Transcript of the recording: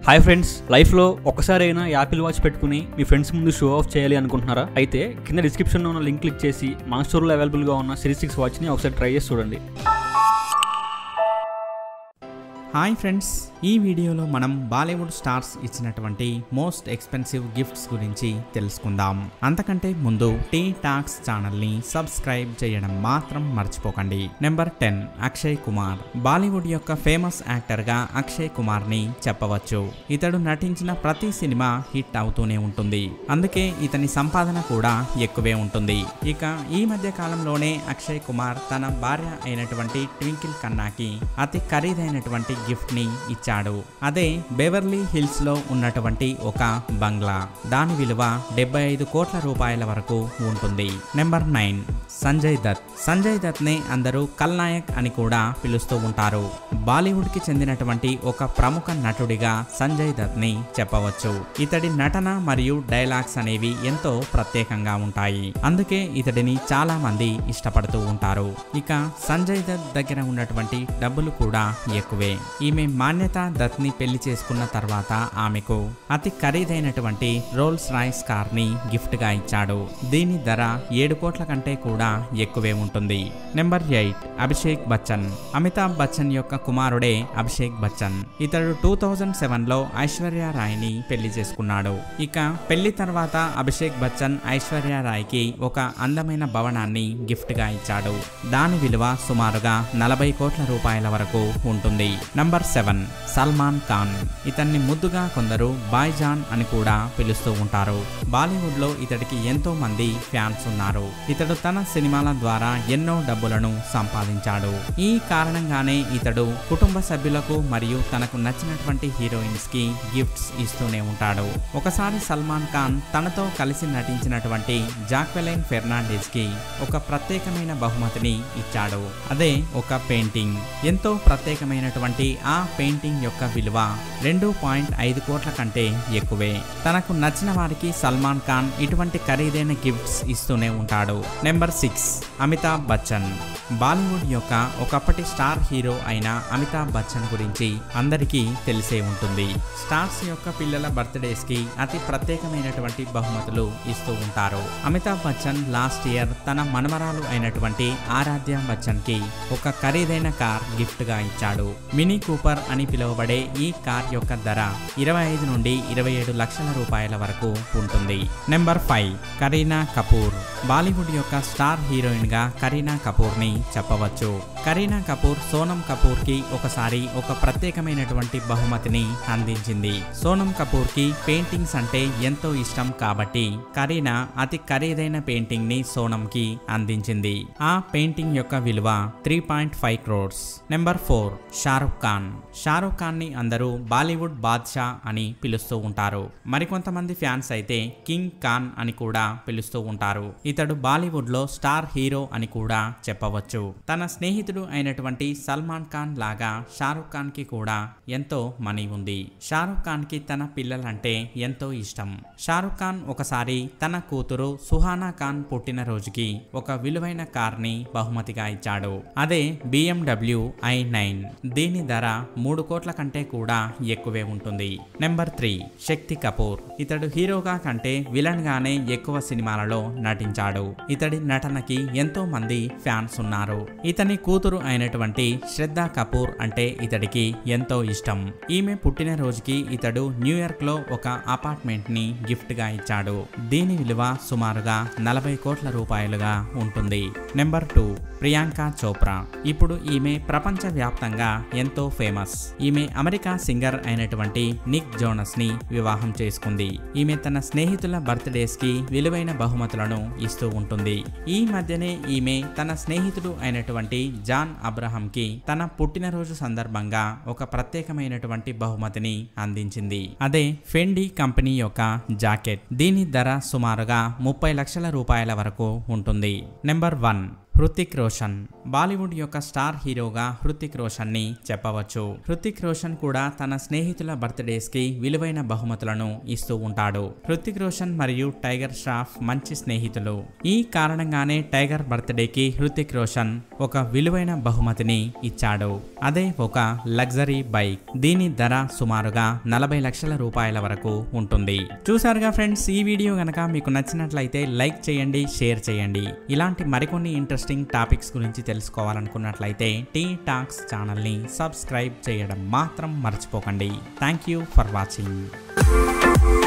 hi friends లైఫ్లో ఒకసారైనా Apple watch పెట్టుకుని మీ ఫ్రెండ్స్ ముందు షో ఆఫ్ చేయాలి అనుకుంటున్నారా అయితే కింద డిస్క్రిప్షన్లో ఉన్న లింక్ క్లిక్ చేసి మన స్టోర్లో అవైలబుల్గా ఉన్న సిరీస్ సిక్స్ వాచ్ని ఒకసారి ట్రై చేసి చూడండి హాయ్ ఫ్రెండ్స్ ఈ వీడియోలో మనం బాలీవుడ్ స్టార్స్ ఇచ్చినటువంటి మోస్ట్ ఎక్స్పెన్సివ్ గిఫ్ట్స్ గురించి తెలుసుకుందాం అంతకంటే ముందు టీ టాక్స్ ఛానల్ని సబ్స్క్రైబ్ చేయడం మాత్రం మర్చిపోకండి number ten Akshay Kumar Bollywood యొక్క ఫేమస్ యాక్టర్గా అక్షయ్ కుమార్ని చెప్పవచ్చు ఇతడు నటించిన ప్రతి సినిమా హిట్ అవుతూనే ఉంటుంది అందుకే ఇతని సంపాదన కూడా ఎక్కువే ఉంటుంది ఇక ఈ మధ్య కాలంలోనే అక్షయ్ కుమార్ తన భార్య అయినటువంటి ట్వింకిల్ కన్నాకి అతి ఖరీదైనటువంటి గిఫ్ట్ ని ఇచ్చాడు అదే బెవర్లీ హిల్స్ లో ఉన్నటువంటి ఒక బంగ్లా దాని విలువ డెబ్బై ఐదు కోట్ల రూపాయల వరకు ఉంటుంది నెంబర్ నైన్ సంజయ్ దత్ సంజయ్ దత్ ని అందరూ కల్నాయక్ అని కూడా పిలుస్తూ ఉంటారు బాలీవుడ్ కి చెందినటువంటి ఒక ప్రముఖ నటుడిగా సంజయ్ దత్ ని చెప్పవచ్చు ఇతడి నటన మరియు డైలాగ్స్ అనేవి ఎంతో ప్రత్యేకంగా ఉంటాయి అందుకే ఇతడిని చాలా మంది ఇష్టపడుతూ ఉంటారు ఇక సంజయ్ దత్ దగ్గర ఉన్నటువంటి డబ్బులు కూడా ఎక్కువే ఈమె మాన్యత దత్ ని పెళ్లి చేసుకున్న తర్వాత ఆమెకు అతి ఖరీదైనటువంటి రోల్స్ రాయ్స్ కార్ ని గిఫ్ట్ గా ఇచ్చాడు దీని ధర ఏడు కోట్ల కంటే కూడా ఎక్కువే ఉంటుంది నెంబర్ ఎయిట్ అభిషేక్ బచ్చన్ అమితాబ్ బచ్చన్ యొక్క కుమారుడే అభిషేక్ బచ్చన్ ఇతడు టూ థౌజండ్ సెవెన్ లో ఐశ్వర్య రాయ్ ని పెళ్లి చేసుకున్నాడు ఇక పెళ్లి తర్వాత అభిషేక్ బచ్చన్ ఐశ్వర్య రాయ్ కి ఒక అందమైన భవనాన్ని గిఫ్ట్ గా ఇచ్చాడు దాని విలువ సుమారుగా నలభై కోట్ల రూపాయల వరకు ఉంటుంది నంబర్ సెవెన్ సల్మాన్ ఖాన్ ఇతన్ని ముద్దుగా కొందరు బాయ్జాన్ అని కూడా పిలుస్తూ ఉంటారు బాలీవుడ్ లో ఇతడికి ఎంతో మంది ఫ్యాన్స్ ఉన్నారు ఇతడు తన సినిమాల ద్వారా ఎన్నో డబ్బులను సంపాదించాడు ఈ కారణంగానే ఇతడు కుటుంబ సభ్యులకు మరియు తనకు నచ్చినటువంటి హీరోయిన్స్ కి గిఫ్ట్స్ ఇస్తూనే ఉంటాడు ఒకసారి సల్మాన్ ఖాన్ తనతో కలిసి నటించినటువంటి జాక్వెలైన్ ఫెర్నాండెస్ కి ఒక ప్రత్యేకమైన బహుమతిని ఇచ్చాడు అదే ఒక పెయింటింగ్ ఎంతో ప్రత్యేకమైనటువంటి ఆ పెయింటింగ్ యొక్క విలువ రెండు పాయింట్ ఐదు కోట్ల కంటే ఎక్కువే తనకు నచ్చిన వారికి సల్మాన్ ఖాన్ ఇటువంటి ఖరీదైన గిఫ్ట్స్ ఇస్తూనే ఉంటాడు number six Amitabh Bachchan Bollywood యొక్క ఒకప్పటి స్టార్ హీరో అయిన అమితాబ్ బచ్చన్ గురించి అందరికీ తెలిసే ఉంటుంది స్టార్స్ యొక్క పిల్లల బర్త్డేస్ కి అతి ప్రత్యేకమైనటువంటి బహుమతులు ఇస్తూ ఉంటారు అమితాబ్ బచ్చన్ లాస్ట్ ఇయర్ తన మనమరాలు అయినటువంటి ఆరాధ్య బచ్చన్ కి ఒక ఖరీదైన కార్ గిఫ్ట్ గా ఇచ్చాడు మినీ కూపర్ అని పిలువబడే ఈ కార్ యొక్క ధర ఇరవై ఐదు నుండి ఇరవై ఏడు లక్షల రూపాయల వరకు ఉంటుంది number five Kareena Kapoor Bollywood యొక్క స్టార్ హీరోయిన్ గా కరీనా కపూర్ ని చెప్పవచ్చు కరీనా కపూర్ సోనం కపూర్ కి ఒకసారి ఒక ప్రత్యేకమైనటువంటి బహుమతిని అందించింది సోనం కపూర్ కి పెయింటింగ్స్ అంటే ఎంతో ఇష్టం కాబట్టి కరీనా అతి ఖరీదైన పెయింటింగ్ ని సోనం కి అందించింది ఆ పెయింటింగ్ యొక్క విలువ three point five crores number four Shahrukh Khan Shahrukh Khan ని అందరూ బాలీవుడ్ బాద్షా అని పిలుస్తూ ఉంటారు మరికొంతమంది ఫ్యాన్స్ అయితే కింగ్ ఖాన్ అని కూడా పిలుస్తూ ఉంటారు ఇతడు బాలీవుడ్ లో స్టార్ హీరో అని కూడా చెప్పవచ్చు తన స్నేహితుడు అయినటువంటి సల్మాన్ ఖాన్ లాగా షారుఖ్ ఖాన్ కి కూడా ఎంతో మనీ ఉంది షారుఖ్ ఖాన్ కి తన పిల్లలంటే ఎంతో ఇష్టం షారుఖ్ ఖాన్ ఒకసారి తన కూతురు సుహానా ఖాన్ పుట్టినరోజుకి ఒక విలువైన కార్ ని బహుమతిగా ఇచ్చాడు అదే బిఎండబ్ల్యూ ఐ నైన్ దీని ధర మూడు కోట్ల కంటే కూడా ఎక్కువే ఉంటుంది నెంబర్ త్రీ శక్తి కపూర్ ఇతడు హీరోగా కంటే విలన్ గానే ఎక్కువ సినిమాలలో నటించాడు ఇతడి నటనకి ఎంతో మంది ఫ్యాన్స్ ఉన్నారు ఇతని కూతురు అయినటువంటి శ్రద్ధ కపూర్ అంటే ఇతడికి ఎంతో ఇష్టం ఈమె పుట్టినరోజుకి ఇతడు న్యూయార్క్ లో ఒక అపార్ట్మెంట్ ని గిఫ్ట్ గా ఇచ్చాడు దీని విలువ సుమారుగా నలభై కోట్ల రూపాయలుగా ఉంటుంది నెంబర్ టూ ప్రియాంక చోప్రా ఇప్పుడు ఈమె ప్రపంచ వ్యాప్తంగా ఎంతో ఫేమస్ ఈమె అమెరికా సింగర్ అయినటువంటి నిక్ జోనస్ ని వివాహం చేసుకుంది ఈమె తన స్నేహితుల బర్త్డేస్ కి విలువైన బహుమతులను ఇస్తూ ఉంటుంది ఈ మధ్యనే ఈమె తన స్నేహితుడు అయినటువంటి జాన్ అబ్రహం కి తన పుట్టినరోజు సందర్భంగా ఒక ప్రత్యేకమైనటువంటి బహుమతిని అందించింది అదే ఫెండి కంపెనీ యొక్క జాకెట్ దీని ధర సుమారుగా ముప్పై లక్షల రూపాయల వరకు ఉంటుంది number one Hrithik Roshan Bollywood యొక్క స్టార్ హీరోగా హృతిక్ రోషన్ ని చెప్పవచ్చు హృతిక్ రోషన్ కూడా తన స్నేహితుల బర్త్డేస్ కి విలువైన బహుమతులను ఇస్తూ ఉంటాడు హృతిక్ రోషన్ మరియు టైగర్ ష్రాఫ్ మంచి స్నేహితులు ఈ కారణంగానే టైగర్ బర్త్డేకి హృతిక్ రోషన్ ఒక విలువైన బహుమతిని ఇచ్చాడు అదే ఒక లగ్జరీ బైక్ దీని ధర సుమారుగా నలభై లక్షల రూపాయల వరకు ఉంటుంది చూసారుగా ఫ్రెండ్స్ ఈ వీడియో గనక మీకు నచ్చినట్లయితే లైక్ చేయండి షేర్ చేయండి ఇలాంటి మరికొన్ని ఇంట్రెస్టింగ్ టాపిక్స్ గురించి తెలుసుకోవాలనుకున్నట్లయితే టీ టాక్స్ ఛానల్ని సబ్స్క్రైబ్ చేయడం మాత్రం మర్చిపోకండి థ్యాంక్ యూ ఫర్ వాచింగ్